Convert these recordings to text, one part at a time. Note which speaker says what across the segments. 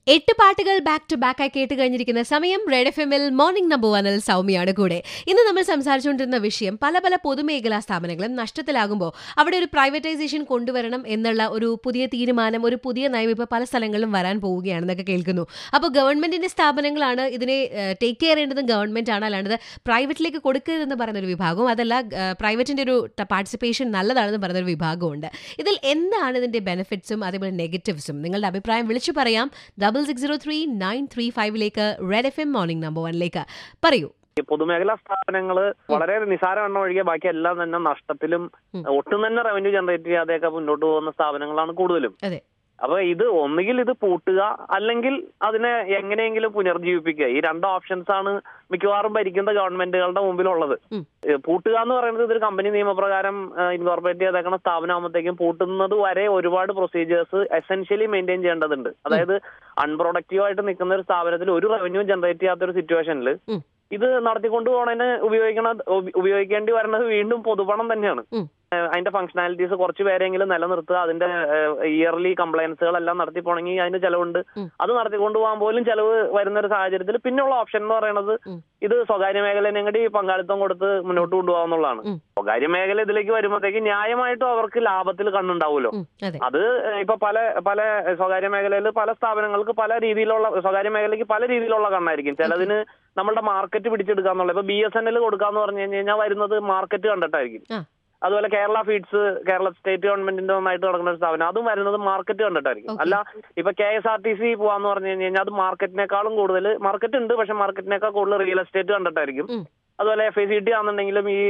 Speaker 1: എട്ട് പാട്ടുകൾ back to back ആയി കേട്ട് കഴിഞ്ഞിരിക്കുന്ന സമയം റെഡ് എഫ് എമ്മിൽ മോർണിംഗ് നമ്പർ വണ്ണിൽ സൗമ്യയാണ് കൂടെ ഇന്ന് നമ്മൾ സംസാരിച്ചുകൊണ്ടിരുന്ന വിഷയം പല പല പൊതുമേഖലാ സ്ഥാപനങ്ങളും നഷ്ടത്തിലാകുമ്പോൾ അവിടെ ഒരു പ്രൈവറ്റൈസേഷൻ കൊണ്ടുവരണം എന്നുള്ള ഒരു പുതിയ തീരുമാനം ഒരു പുതിയ നയം ഇപ്പോൾ പല സ്ഥലങ്ങളിലും വരാൻ പോവുകയാണെന്നൊക്കെ കേൾക്കുന്നു അപ്പോൾ ഗവൺമെന്റിന്റെ സ്ഥാപനങ്ങളാണ് ഇതിനെ ടേക്ക് കെയർ ചെയ്യേണ്ടതും ഗവൺമെന്റ് ആണ് അല്ലാണ്ട് പ്രൈവറ്റിലേക്ക് കൊടുക്കരുതെന്ന് പറയുന്ന ഒരു വിഭാഗവും അതല്ല പ്രൈവറ്റിന്റെ ഒരു പാർട്ടിസിപ്പേഷൻ നല്ലതാണെന്ന് പറയുന്ന ഒരു വിഭാഗമുണ്ട് ഇതിൽ എന്താണ് ഇതിന്റെ ബെനിഫിറ്റ്സും അതേപോലെ നെഗറ്റീവ്സും നിങ്ങളുടെ അഭിപ്രായം വിളിച്ചു പറയാം double six zero three nine three ഫൈവിലേക്ക് red F M morning number വണ്ണിലേക്ക് പറയൂ
Speaker 2: ഈ പൊതുമേഖലാ സ്ഥാപനങ്ങള് വളരെ നിസാര എണ്ണം ഒഴികെ ബാക്കി എല്ലാം തന്നെ നഷ്ടത്തിലും
Speaker 1: ഉം.
Speaker 2: ഒട്ടും തന്നെ റവന്യൂ ജനറേറ്റ് ചെയ്യാതെയൊക്കെ മുന്നോട്ട് പോകുന്ന സ്ഥാപനങ്ങളാണ് കൂടുതലും
Speaker 1: അതെ.
Speaker 2: അപ്പൊ ഇത് ഒന്നുകിൽ ഇത് പൂട്ടുക അല്ലെങ്കിൽ അതിനെ എങ്ങനെയെങ്കിലും പുനർജീവിപ്പിക്കുക ഈ രണ്ട് ഓപ്ഷൻസ് ആണ് മിക്കവാറും ഭരിക്കുന്ന ഗവൺമെന്റുകളുടെ മുമ്പിലുള്ളത്
Speaker 1: ഉം.
Speaker 2: ഏഹ് പൂട്ടുക എന്ന് പറയുന്നത് ഇതൊരു കമ്പനി നിയമപ്രകാരം ഇൻകോർപ്പറേറ്റ് ചെയ്തേക്കുന്ന സ്ഥാപനമാകുമ്പോഴത്തേക്കും പൂട്ടുന്നത് വരെ ഒരുപാട് പ്രൊസീജിയേഴ്സ് എസെൻഷ്യലി മെയിൻറ്റെയിൻ ചെയ്യേണ്ടതുണ്ട് അതായത് അൺപ്രൊഡക്റ്റീവ് ആയിട്ട് നിൽക്കുന്ന ഒരു സ്ഥാപനത്തിൽ ഒരു റവന്യൂ ജനറേറ്റ് ചെയ്യാത്ത ഒരു സിറ്റുവേഷനിൽ
Speaker 1: ഉം.
Speaker 2: ഇത് നടത്തിക്കൊണ്ടു പോണതിന് ഉപയോഗിക്കണ ഉപ- ഉപയോഗിക്കേണ്ടി വരുന്നത് വീണ്ടും പൊതുപണം തന്നെയാണ്
Speaker 1: ഉം.
Speaker 2: ഏഹ് അതിന്റെ ഫംഗ്ഷനാലിറ്റീസ് കുറച്ച് പേരെങ്കിലും നിലനിർത്തുക അതിന്റെ ഇയർലി കംപ്ലയൻസുകളെല്ലാം നടത്തി പോണെങ്കിൽ അതിന് ചെലവുണ്ട്
Speaker 1: ഉം.
Speaker 2: അത് നടത്തിക്കൊണ്ടു പോകാൻ പോലും ചെലവ് വരുന്ന ഒരു സാഹചര്യത്തിൽ പിന്നെയുള്ള ഓപ്ഷൻ എന്ന് പറയുന്നത്
Speaker 1: ഉം.
Speaker 2: ഇത് സ്വകാര്യ മേഖലനെ കൂടി പങ്കാളിത്തം കൊടുത്ത് മുന്നോട്ട് കൊണ്ടുപോകാന്നുള്ളതാണ്
Speaker 1: ഉം.
Speaker 2: സ്വകാര്യ മേഖല ഇതിലേക്ക് വരുമ്പോഴത്തേക്ക് ന്യായമായിട്ടും അവർക്ക് ലാഭത്തിൽ കണ്ണുണ്ടാവുമല്ലോ
Speaker 1: ഉം, അതെ
Speaker 2: അത് ഇപ്പൊ പല പല സ്വകാര്യ മേഖലയിൽ പല സ്ഥാപനങ്ങൾക്ക് പല രീതിയിലുള്ള സ്വകാര്യ മേഖലയ്ക്ക് പല രീതിയിലുള്ള കണ്ണായിരിക്കും ചിലതിന് നമ്മളുടെ മാർക്കറ്റ് പിടിച്ചെടുക്കാന്നുള്ള ഇപ്പൊ ബി എസ് എൻ എൽ കൊടുക്കാന്ന് പറഞ്ഞു കഴിഞ്ഞ് കഴിഞ്ഞാൽ വരുന്നത് മാർക്കറ്റ് കണ്ടിട്ടായിരിക്കും
Speaker 1: ആ.
Speaker 2: അതുപോലെ കേരള ഫീഡ്സ് കേരള സ്റ്റേറ്റ് ഗവൺമെന്റിന്റെ ഒന്നായിട്ട് നടക്കുന്ന ഒരു സ്ഥാപനം അതും വരുന്നത് മാർക്കറ്റ് കണ്ടിട്ടായിരിക്കും
Speaker 1: Okay.
Speaker 2: അല്ല ഇപ്പൊ K S R T C പോവാന്ന് പറഞ്ഞു കഴിഞ്ഞാൽ അത് മാർക്കറ്റിനേക്കാളും കൂടുതൽ മാർക്കറ്റ് ഉണ്ട് പക്ഷെ മാർക്കറ്റിനേക്കാൾ കൂടുതൽ റിയൽ എസ്റ്റേറ്റ് കണ്ടിട്ടായിരിക്കും
Speaker 1: ഉം.
Speaker 2: അതുപോലെ എഫ് ഐ സി ടി ആണെന്നുണ്ടെങ്കിലും ഈ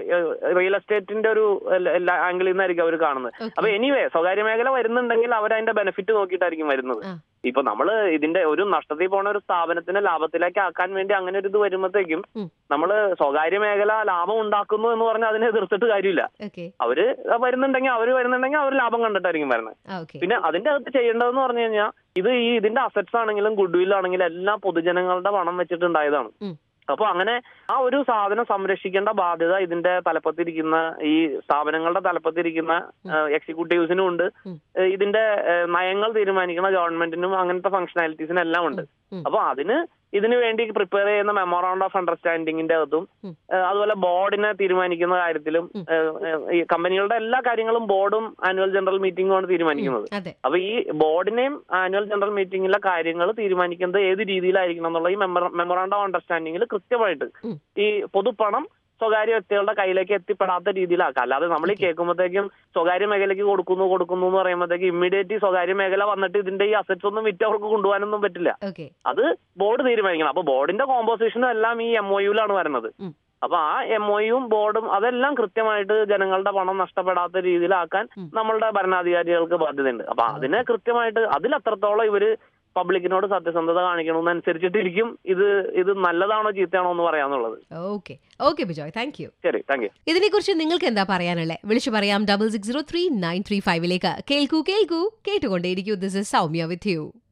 Speaker 2: റിയൽ എസ്റ്റേറ്റിന്റെ ഒരു ആംഗിളിൽ നിന്നായിരിക്കും അവർ കാണുന്നത്
Speaker 1: Okay.
Speaker 2: അപ്പൊ എനിവേ സ്വകാര്യ മേഖല വരുന്നുണ്ടെങ്കിൽ അവർ അതിന്റെ ബെനിഫിറ്റ് നോക്കിയിട്ടായിരിക്കും വരുന്നത്
Speaker 1: ആ.
Speaker 2: ഇപ്പൊ നമ്മള് ഇതിന്റെ ഒരു നഷ്ടത്തിൽ പോണ ഒരു സ്ഥാപനത്തിനെ ലാഭത്തിലേക്ക് ആക്കാൻ വേണ്ടി അങ്ങനെ ഒരു ഇത് വരുമ്പോഴത്തേക്കും
Speaker 1: ഉം.
Speaker 2: നമ്മള് സ്വകാര്യ മേഖല ലാഭം ഉണ്ടാക്കുന്നു എന്ന് പറഞ്ഞാൽ അതിനെ എതിർത്തിട്ട് കാര്യമില്ല
Speaker 1: ഓക്കെ
Speaker 2: അവര് വരുന്നുണ്ടെങ്കിൽ അവര് വരുന്നുണ്ടെങ്കിൽ അവർ ലാഭം കണ്ടിട്ടായിരിക്കും വരുന്നത്
Speaker 1: ആ ഓക്കെ
Speaker 2: പിന്നെ അതിന്റെ അകത്ത് ചെയ്യേണ്ടതെന്ന് പറഞ്ഞു കഴിഞ്ഞാൽ ഇത് ഈ ഇതിന്റെ അസറ്റ്സ് ആണെങ്കിലും ഗുഡ് വിൽ ആണെങ്കിലും എല്ലാം പൊതുജനങ്ങളുടെ പണം വെച്ചിട്ടുണ്ടായതാണ്
Speaker 1: ഉം.
Speaker 2: അപ്പൊ അങ്ങനെ ആ ഒരു സാധനം സംരക്ഷിക്കേണ്ട ബാധ്യത ഇതിന്റെ തലപ്പത്തിരിക്കുന്ന ഈ സ്ഥാപനങ്ങളുടെ തലപ്പത്തിരിക്കുന്ന എക്സിക്യൂട്ടീവ്സിനും ഉണ്ട്
Speaker 1: ഉം.
Speaker 2: ഏഹ് ഇതിന്റെ ഏഹ് നയങ്ങൾ തീരുമാനിക്കുന്ന ഗവൺമെന്റിനും അങ്ങനത്തെ ഫംഗ്ഷനാലിറ്റീസിനും എല്ലാം ഉണ്ട്
Speaker 1: ഉം.
Speaker 2: അപ്പൊ അതിന് ഇതിനു വേണ്ടി പ്രിപ്പയർ ചെയ്യുന്ന മെമ്മോറാണ്ട് ഓഫ് അണ്ടർസ്റ്റാൻഡിങ്ങിന്റെ അകത്തും
Speaker 1: ഉം.
Speaker 2: ഏഹ് അതുപോലെ ബോർഡിനെ തീരുമാനിക്കുന്ന കാര്യത്തിലും
Speaker 1: ഉം.
Speaker 2: ഏഹ് ഏഹ് ഈ കമ്പനികളുടെ എല്ലാ കാര്യങ്ങളും ബോർഡും ആനുവൽ ജനറൽ മീറ്റിംഗുമാണ് തീരുമാനിക്കുന്നത്
Speaker 1: അതെ
Speaker 2: അപ്പൊ ഈ ബോർഡിനെയും ആനുവൽ ജനറൽ മീറ്റിംഗിലെ കാര്യങ്ങൾ തീരുമാനിക്കുന്നത് ഏത് രീതിയിലായിരിക്കണം എന്നുള്ള ഈ മെമ്മോറാണ്ടം ഓഫ് അണ്ടർസ്റ്റാൻഡിങ്ങിൽ കൃത്യമായിട്ട്
Speaker 1: ഉം.
Speaker 2: ഈ പൊതുപ്പണം സ്വകാര്യ വ്യക്തികളുടെ കയ്യിലേക്ക് എത്തിപ്പെടാത്ത രീതിയിലാക്കാം അല്ലാതെ നമ്മൾ ഈ
Speaker 1: Okay.
Speaker 2: കേൾക്കുമ്പോഴത്തേക്കും സ്വകാര്യ മേഖലയ്ക്ക് കൊടുക്കുന്നു കൊടുക്കുന്നു എന്ന് പറയുമ്പോഴത്തേക്ക് ഇമ്മീഡിയറ്റ് സ്വകാര്യ മേഖല വന്നിട്ട് ഇതിന്റെ ഈ അസറ്റ്സ് ഒന്നും വിറ്റ് അവർക്ക് കൊണ്ടുപോകാനൊന്നും പറ്റില്ല
Speaker 1: ഓക്കെ
Speaker 2: അത് ബോർഡ് തീരുമാനിക്കണം അപ്പൊ ബോർഡിന്റെ കോമ്പോസിഷനും എല്ലാം ഈ എം ഒ യുലാണ് വരുന്നത്
Speaker 1: ഉം.
Speaker 2: അപ്പൊ ആ എം ഒയും ബോർഡും അതെല്ലാം കൃത്യമായിട്ട് ജനങ്ങളുടെ പണം നഷ്ടപ്പെടാത്ത രീതിയിലാക്കാൻ
Speaker 1: ഉം.
Speaker 2: നമ്മളുടെ ഭരണാധികാരികൾക്ക് ബാധ്യതയുണ്ട് അപ്പൊ അതിനെ കൃത്യമായിട്ട് അതിൽ എത്രത്തോളം ഇവര് പബ്ലിക്കിനോട് സത്യസന്ധത കാണിക്കണമെന്നനുസരിച്ചിട്ടിരിക്കും ഇത് ഇത് നല്ലതാണോ ചീത്തയാണോ എന്ന് പറയാന്നുള്ളത്
Speaker 1: okay okay Bijoy thank you
Speaker 2: ശരി താങ്ക് യു
Speaker 1: ഇതിനെക്കുറിച്ച് നിങ്ങൾക്ക് എന്താ പറയാനുള്ളത് വിളിച്ചു പറയാം double six zero three nine three ഫൈവിലേക്ക് കേൾക്കൂ കേൾക്കൂ കേട്ടുകൊണ്ടേയിരിക്കൂ this is Soumya with U